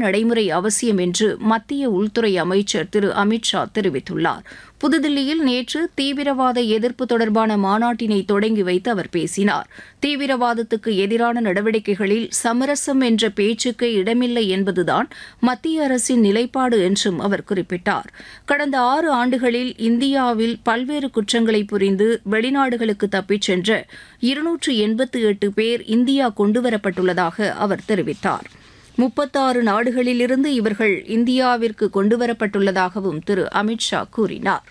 நடைமுறை அவசியம் என்று மத்திய உள்துறை அமைச்சர் திரு அமித்ஷா தெரிவித்துள்ளார் புதுதில்லியில் நேற்று தீவிரவாத எதிர்ப்பு தொடர்பான மாநாட்டினை தொடங்கி வைத்து அவர் பேசினார் தீவிரவாதத்துக்கு எதிரான நடவடிக்கைகளில் சமரசம் என்ற பேச்சுக்கு இடமில்லை என்பதுதான் மத்திய அரசின் நிலைப்பாடு என்றும் அவர் குறிப்பிட்டார் கடந்த ஆறு ஆண்டுகளில் இந்தியாவில் பல்வேறு குற்றங்களை புரிந்து வெளிநாடுகளுக்கு தப்பிச் சென்ற இருநூற்று எண்பத்து எட்டு பேர் இந்தியா கொண்டுவரப்பட்டுள்ளதாக அவர் தெரிவித்தார் முப்பத்தாறு நாடுகளிலிருந்து இவர்கள் இந்தியாவிற்கு கொண்டுவரப்பட்டுள்ளதாகவும் திரு அமித்ஷா கூறினார்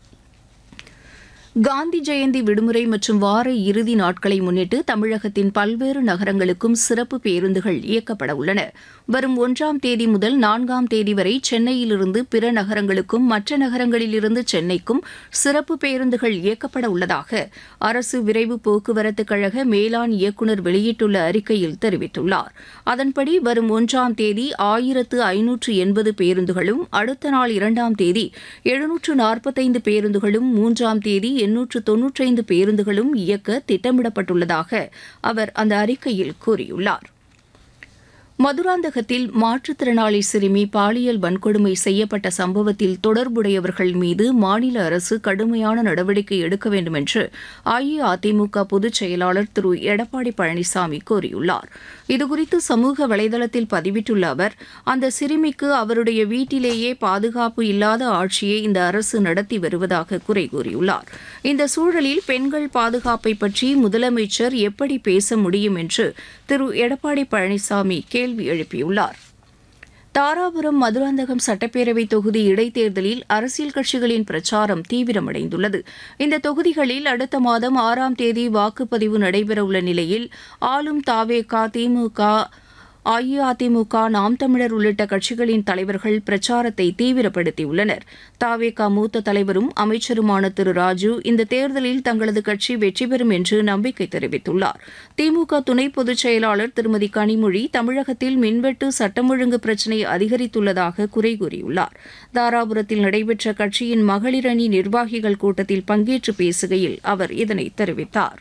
காந்தி ஜெயந்தி விடுமுறை மற்றும் வார இறுதி நாட்களை முன்னிட்டு தமிழகத்தின் பல்வேறு நகரங்களுக்கும் சிறப்பு பேருந்துகள் இயக்கப்பட உள்ளன வரும் ஒன்றாம் தேதி முதல் நான்காம் தேதி வரை சென்னையிலிருந்து பிற நகரங்களுக்கும் மற்ற நகரங்களிலிருந்து சென்னைக்கும் சிறப்பு பேருந்துகள் இயக்கப்பட உள்ளதாக அரசு விரைவு போக்குவரத்து கழக மேலாண் இயக்குநர் வெளியிட்டுள்ள அறிக்கையில் தெரிவித்துள்ளார் அதன்படி வரும் ஒன்றாம் தேதி ஆயிரத்து ஐநூற்று எண்பது பேருந்துகளும் அடுத்த நாள் இரண்டாம் தேதி எழுநூற்று நாற்பத்தைந்து பேருந்துகளும் மூன்றாம் தேதி எண்ணூற்று தொன்னூற்றைந்து பேருந்துகளும் இயக்க திட்டமிடப்பட்டுள்ளதாக அவர் அந்த அறிக்கையில் கூறியுள்ளார் மதுராந்தகத்தில் மாற்றுத்திறனாளி சிறுமி பாலியல் வன்கொடுமை செய்யப்பட்ட சம்பவத்தில் தொடர்புடையவர்கள் மீது மாநில அரசு கடுமையான நடவடிக்கை எடுக்க வேண்டும் என்று அஇஅதிமுக பொதுச் செயலாளர் திரு எடப்பாடி பழனிசாமி கூறியுள்ளார் இதுகுறித்து சமூக வலைதளத்தில் பதிவிட்டுள்ள அவர் அந்த சிறுமிக்கு அவருடைய வீட்டிலேயே பாதுகாப்பு இல்லாத ஆட்சியை இந்த அரசு நடத்தி வருவதாக குறை கூறியுள்ளார் இந்த சூழலில் பெண்கள் பாதுகாப்பை பற்றி முதலமைச்சர் எப்படி பேச முடியும் என்று திரு எடப்பாடி பழனிசாமி கேள்வி எழுப்பியுள்ளார் தாராபுரம் மதுராந்தகம் சட்டப்பேரவை தொகுதி இடைத்தேர்தலில் அரசியல் கட்சிகளின் பிரச்சாரம் தீவிரமடைந்துள்ளது இந்த தொகுதிகளில் அடுத்த மாதம் ஆறாம் தேதி வாக்குப்பதிவு நடைபெறவுள்ள நிலையில் ஆளும் தாவேகா திமுக அஇஅதிமுக நாம் தமிழர் உள்ளிட்ட கட்சிகளின் தலைவர்கள் பிரச்சாரத்தை தீவிரப்படுத்தியுள்ளனர் தாவேகா மூத்த தலைவரும் அமைச்சருமான திரு ராஜு இந்த தேர்தலில் தங்களது கட்சி வெற்றி பெறும் என்று நம்பிக்கை தெரிவித்துள்ளார் திமுக துணை பொதுச் செயலாளர் திருமதி கனிமொழி தமிழகத்தில் மின்வெட்டு சட்டம் ஒழுங்கு பிரச்சினை அதிகரித்துள்ளதாக குறை கூறியுள்ளார் தாராபுரத்தில் நடைபெற்ற கட்சியின் மகளிர் அணி நிர்வாகிகள் கூட்டத்தில் பங்கேற்று பேசுகையில் அவர் இதனை தெரிவித்தார்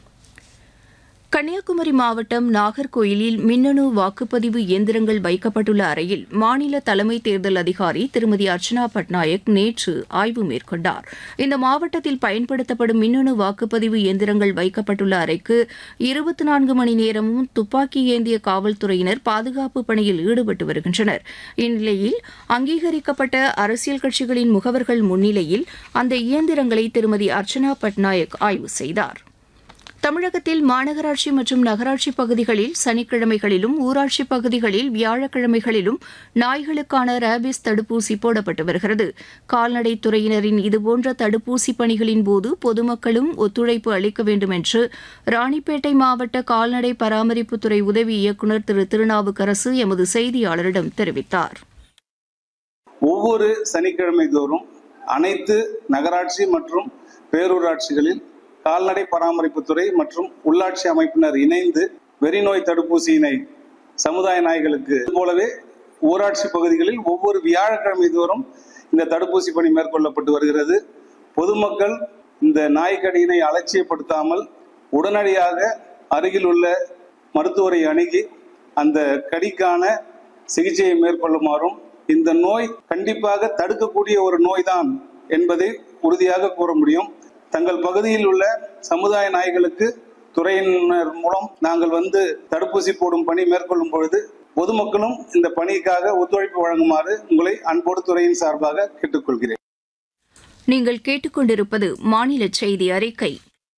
கன்னியாகுமரி மாவட்டம் நாகர்கோயிலில் மின்னணு வாக்குப்பதிவு இயந்திரங்கள் வைக்கப்பட்டுள்ள அறையில் மாநில தலைமை தேர்தல் அதிகாரி திருமதி அர்ச்சனா பட்நாயக் நேற்று ஆய்வு மேற்கொண்டார் இந்த மாவட்டத்தில் பயன்படுத்தப்படும் மின்னணு வாக்குப்பதிவு இயந்திரங்கள் வைக்கப்பட்டுள்ள அறைக்கு இருபத்தி நான்கு மணி நேரமும் துப்பாக்கி ஏந்திய காவல்துறையினர் பாதுகாப்பு பணியில் ஈடுபட்டு வருகின்றனர் இந்நிலையில் அங்கீகரிக்கப்பட்ட அரசியல் கட்சிகளின் முகவர்கள் முன்னிலையில் அந்த இயந்திரங்களை திருமதி அர்ச்சனா பட்நாயக் ஆய்வு செய்தார் தமிழகத்தில் மாநகராட்சி மற்றும் நகராட்சி பகுதிகளில் சனிக்கிழமைகளிலும் ஊராட்சி பகுதிகளில் வியாழக்கிழமைகளிலும் நாய்களுக்கான ரேபிஸ் தடுப்பூசி போடப்பட்டு வருகிறது கால்நடைத்துறையினரின் இதுபோன்ற தடுப்பூசி பணிகளின் போது பொதுமக்களும் ஒத்துழைப்பு அளிக்க வேண்டும் என்று ராணிப்பேட்டை மாவட்ட கால்நடை பராமரிப்புத்துறை உதவி இயக்குநர் திரு திருநாவுக்கரசு எமது செய்தியாளரிடம் தெரிவித்தார் ஒவ்வொரு சனிக்கிழமை தோறும் அனைத்து நகராட்சி மற்றும் பேரூராட்சிகளில் கால்நடை பராமரிப்புத்துறை மற்றும் உள்ளாட்சி அமைப்பினர் இணைந்து வெறிநோய் தடுப்பூசியினை சமுதாய நாய்களுக்கு போலவே ஊராட்சி பகுதிகளில் ஒவ்வொரு வியாழக்கிழமை தோறும் இந்த தடுப்பூசி பணி மேற்கொள்ளப்பட்டு வருகிறது பொதுமக்கள் இந்த நாய்க்கடியினை அலட்சியப்படுத்தாமல் உடனடியாக அருகில் உள்ள மருத்துவரை அணுகி அந்த கடிக்கான சிகிச்சையை மேற்கொள்ளுமாறும் இந்த நோய் கண்டிப்பாக தடுக்கக்கூடிய ஒரு நோய்தான் என்பதை உறுதியாக கூற முடியும் தங்கள் பகுதியில் உள்ள சமுதாய நாய்களுக்கு துறையினர் மூலம் நாங்கள் வந்து தடுப்பூசி போடும் பணி மேற்கொள்ளும் பொழுது பொதுமக்களும் இந்த பணிக்காக ஒத்துழைப்பு வழங்குமாறு உங்களை அன்போடு துறையின் சார்பாக கேட்டுக்கொள்கிறேன் நீங்கள் கேட்டுக்கொண்டிருப்பது மாநில செய்தி அறிக்கை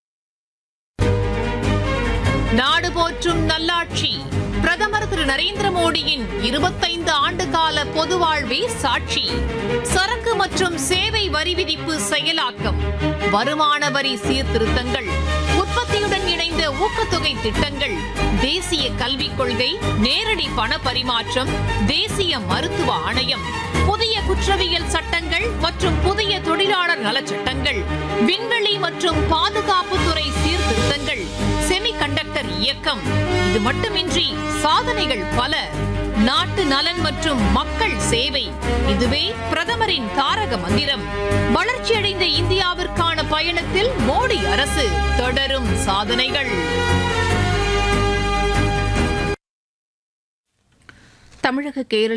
நாடு போற்றும் நல்லாட்சி பிரதமர் திரு நரேந்திர மோடியின் இருபத்தைந்து ஆண்டு கால பொது வாழ்வே சாட்சி சரக்கு மற்றும் சேவை வரி விதிப்பு செயலாக்கம் வருமான வரி சீர்திருத்தங்கள் உற்பத்தியுடன் இணைந்த ஊக்கத்தொகை திட்டங்கள் தேசிய கல்விக் கொள்கை நேரடி பண பரிமாற்றம் தேசிய மருத்துவ ஆணையம் புதிய குற்றவியல் சட்டங்கள் மற்றும் புதிய தொழிலாளர் நலச்சட்டங்கள் விண்வெளி மற்றும் பாதுகாப்புத்துறை சீர்திருத்தங்கள் செமிகண்டக்டர் இயக்கம் இது மட்டுமின்றி சாதனைகள் பல நாட்டு நலன் மற்றும் மக்கள் சேவை இதுவே பிரதமரின் தாரக மந்திரம் வளர்ச்சியடைந்த இந்தியாவிற்கான பயணத்தில் மோடி அரசு தொடரும் சாதனைகள் தமிழக கேரள